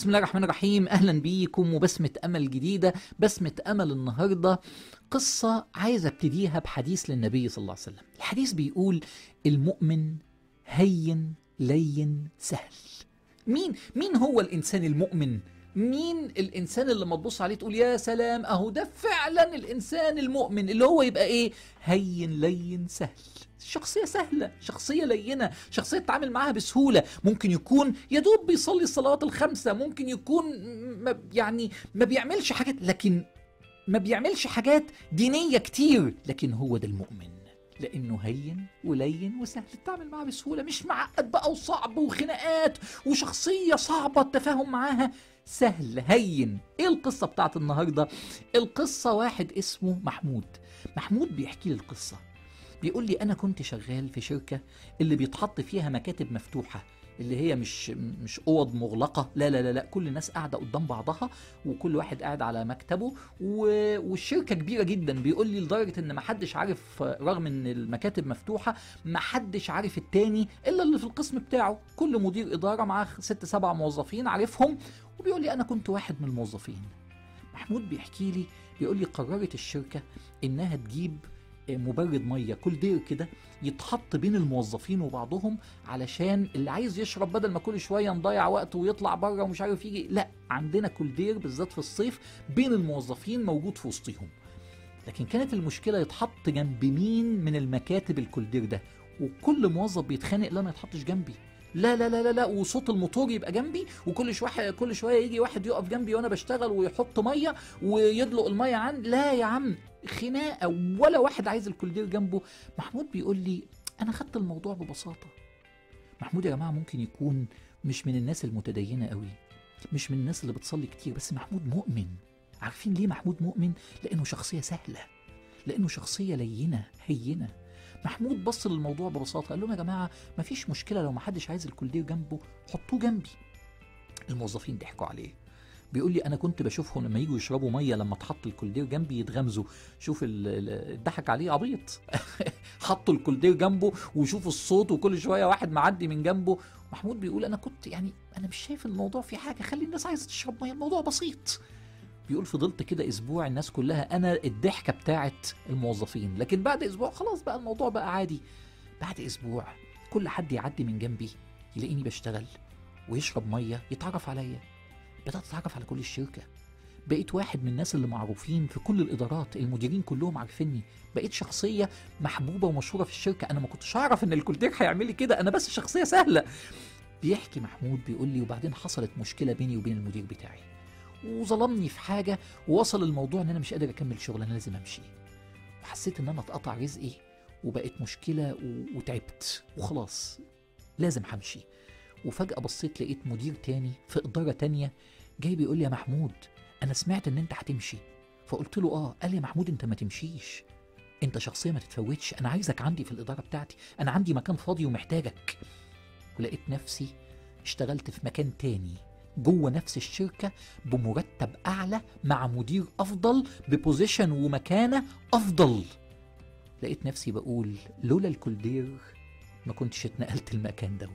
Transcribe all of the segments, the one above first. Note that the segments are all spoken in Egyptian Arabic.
بسم الله الرحمن الرحيم اهلا بيكم وبسمة امل جديدة بسمة امل النهاردة قصة عايز ابتديها بحديث للنبي صلى الله عليه وسلم الحديث بيقول المؤمن هين لين سهل مين مين هو الانسان المؤمن مين الانسان اللي ما تبص عليه تقول يا سلام اهو ده فعلا الانسان المؤمن اللي هو يبقى ايه هين لين سهل شخصية سهلة شخصية لينة شخصية تتعامل معاها بسهولة ممكن يكون يا دوب بيصلي الصلوات الخمسة ممكن يكون ما يعني ما بيعملش حاجات لكن ما بيعملش حاجات دينية كتير لكن هو ده المؤمن لانه هين ولين وسهل تتعامل معاه بسهوله مش معقد بقى وصعب وخناقات وشخصيه صعبه التفاهم معاها سهل هين ايه القصه بتاعت النهارده القصه واحد اسمه محمود محمود بيحكي لي القصه بيقول لي انا كنت شغال في شركه اللي بيتحط فيها مكاتب مفتوحه اللي هي مش مش اوض مغلقه لا لا لا لا كل الناس قاعده قدام بعضها وكل واحد قاعد على مكتبه و... والشركه كبيره جدا بيقول لي لدرجه ان ما حدش عارف رغم ان المكاتب مفتوحه ما حدش عارف التاني الا اللي في القسم بتاعه كل مدير اداره معاه ست سبع موظفين عارفهم وبيقول لي انا كنت واحد من الموظفين محمود بيحكي لي بيقول لي قررت الشركه انها تجيب مبرد ميه كل دير كده يتحط بين الموظفين وبعضهم علشان اللي عايز يشرب بدل ما كل شويه نضيع وقت ويطلع بره ومش عارف يجي لا عندنا كل دير بالذات في الصيف بين الموظفين موجود في وسطهم لكن كانت المشكله يتحط جنب مين من المكاتب الكولدير ده وكل موظف بيتخانق لا ما يتحطش جنبي لا لا لا لا لا وصوت الموتور يبقى جنبي وكل شويه كل شويه يجي واحد يقف جنبي وانا بشتغل ويحط ميه ويدلق الميه عن لا يا عم خناقه ولا واحد عايز الكولدير جنبه محمود بيقول لي انا خدت الموضوع ببساطه محمود يا جماعه ممكن يكون مش من الناس المتدينه قوي مش من الناس اللي بتصلي كتير بس محمود مؤمن عارفين ليه محمود مؤمن لانه شخصيه سهله لانه شخصيه لينه هينه محمود بص للموضوع ببساطه قال لهم يا جماعه مفيش مشكله لو محدش عايز الكولدير جنبه حطوه جنبي الموظفين ضحكوا عليه بيقول لي انا كنت بشوفهم لما يجوا يشربوا ميه لما تحط الكولدير جنبي يتغمزوا شوف اتضحك عليه عبيط حطوا الكولدير جنبه وشوفوا الصوت وكل شويه واحد معدي من جنبه محمود بيقول انا كنت يعني انا مش شايف الموضوع في حاجه خلي الناس عايزه تشرب ميه الموضوع بسيط بيقول فضلت كده اسبوع الناس كلها انا الضحكه بتاعت الموظفين لكن بعد اسبوع خلاص بقى الموضوع بقى عادي بعد اسبوع كل حد يعدي من جنبي يلاقيني بشتغل ويشرب ميه يتعرف عليا بدات اتعرف على كل الشركه بقيت واحد من الناس اللي معروفين في كل الادارات المديرين كلهم عارفيني بقيت شخصيه محبوبه ومشهوره في الشركه انا ما كنتش اعرف ان الكولدير هيعمل لي كده انا بس شخصيه سهله بيحكي محمود بيقول لي وبعدين حصلت مشكله بيني وبين المدير بتاعي وظلمني في حاجه ووصل الموضوع ان انا مش قادر اكمل شغل انا لازم امشي وحسيت ان انا اتقطع رزقي وبقت مشكله و... وتعبت وخلاص لازم همشي وفجأة بصيت لقيت مدير تاني في إدارة تانية جاي بيقول لي يا محمود أنا سمعت إن أنت هتمشي فقلت له آه قال لي يا محمود أنت ما تمشيش أنت شخصية ما تتفوتش أنا عايزك عندي في الإدارة بتاعتي أنا عندي مكان فاضي ومحتاجك ولقيت نفسي اشتغلت في مكان تاني جوه نفس الشركة بمرتب أعلى مع مدير أفضل ببوزيشن ومكانة أفضل لقيت نفسي بقول لولا الكولدير ما كنتش اتنقلت المكان دوت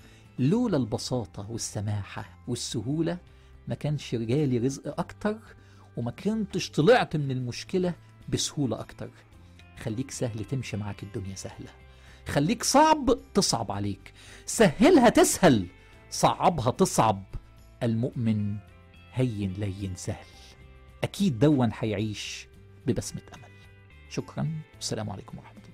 لولا البساطة والسماحة والسهولة ما كانش جالي رزق أكتر وما كنتش طلعت من المشكلة بسهولة أكتر خليك سهل تمشي معاك الدنيا سهلة خليك صعب تصعب عليك سهلها تسهل صعبها تصعب المؤمن هين لين سهل أكيد دون هيعيش ببسمة أمل شكرا والسلام عليكم ورحمة الله